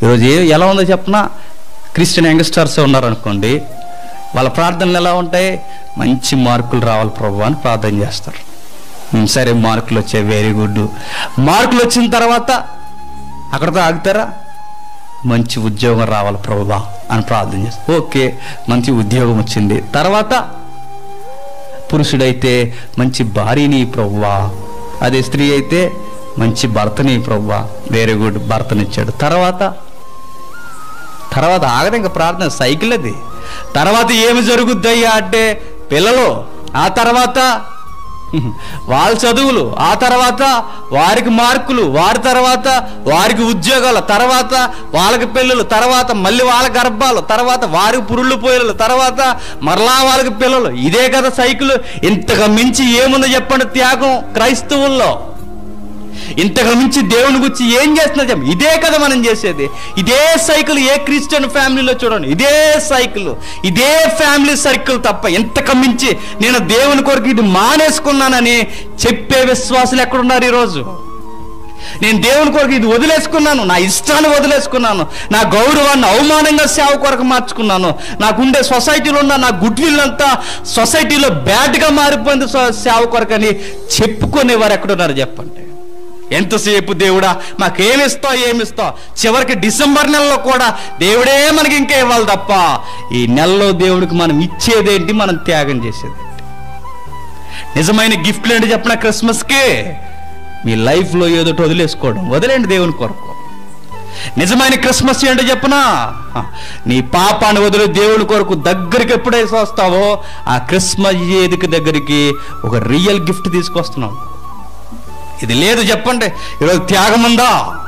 ఈరోజు ఏ ఎలా ఉందో చెప్పనా క్రిస్టియన్ యంగ్స్టర్స్ ఉన్నారనుకోండి వాళ్ళ ప్రార్థనలు ఎలా ఉంటాయి మంచి మార్కులు రావాలి ప్రభు అని ప్రార్థన చేస్తారు "ఉమ్, సరే మార్కులు వచ్చాయి వెరీ గుడ్ మార్కులు వచ్చిన తర్వాత అక్కడితో ఆగుతారా మంచి ఉద్యోగం రావాలి ప్రభువా అని ప్రార్థన చేస్తారు ఓకే మంచి ఉద్యోగం వచ్చింది తర్వాత పురుషుడైతే మంచి భార్యని ప్రభువా అదే స్త్రీ అయితే మంచి భర్తని ప్రభువా వెరీ గుడ్ భర్తనిచ్చాడు తర్వాత తర్వాత ఆగదు ఇంకా ప్రార్థన సైకిల్ అది తర్వాత ఏమి జరుగుద్దయ్యా అంటే పిల్లలు ఆ తర్వాత వాళ్ళ చదువులు ఆ తర్వాత వారికి మార్కులు వారి తర్వాత వారికి ఉద్యోగాలు తర్వాత వాళ్ళకి పిల్లలు తర్వాత మళ్ళీ వాళ్ళ గర్భాలు తర్వాత వారికి పురుళ్ళు పోయలు తర్వాత మరలా వాళ్ళకి పిల్లలు ఇదే కదా సైకిల్ ఇంతగా మించి ఏముందో చెప్పండి త్యాగం క్రైస్తవుల్లో ఇంతకు మించి దేవుని గురించి ఏం చేస్తున్నా చెప్ప ఇదే కదా మనం చేసేది ఇదే సైకిల్ ఏ క్రిస్టియన్ ఫ్యామిలీలో చూడండి ఇదే సైకిల్ ఇదే ఫ్యామిలీ సర్కిల్ తప్ప ఇంతకు మించి నేను దేవుని కొరకు ఇది మానేసుకున్నానని చెప్పే విశ్వాసులు ఎక్కడున్నారు ఈరోజు నేను దేవుని కొరకు ఇది వదిలేసుకున్నాను నా ఇష్టాన్ని వదిలేసుకున్నాను నా గౌరవాన్ని అవమానంగా సేవ కొరకు మార్చుకున్నాను నాకుండే సొసైటీలో ఉన్న నా గుడ్ విల్ అంతా సొసైటీలో బ్యాడ్గా మారిపోయింది సో- సేవ కొరకు అని చెప్పుకునేవారు ఎక్కడున్నారు చెప్పండి ఎంతసేపు దేవుడా మాకేమిస్తావు ఏమిస్తావు చివరికి డిసెంబర్ నెలలో కూడా దేవుడే మనకి ఇంకా ఇవ్వాలి తప్ప ఈ నెలలో దేవుడికి మనం ఇచ్చేదేంటి మనం త్యాగం చేసేదేంటి నిజమైన గిఫ్ట్లు ఏంటి చెప్పిన క్రిస్మస్కి మీ లైఫ్లో ఏదో ఒకటి వదిలేసుకోవడం వదిలేండి దేవుని కొరకు నిజమైన క్రిస్మస్ ఏంటో చెప్పనా ఆ, నీ పాపాన్ని వదిలి దేవుని కొరకు దగ్గరికి ఎప్పుడైతే వస్తావో ఆ క్రిస్మస్ ఏదికి దగ్గరికి ఒక రియల్ గిఫ్ట్ తీసుకొస్తున్నావు ఇది లేదు చెప్పండి ఈరోజు త్యాగం ఉందా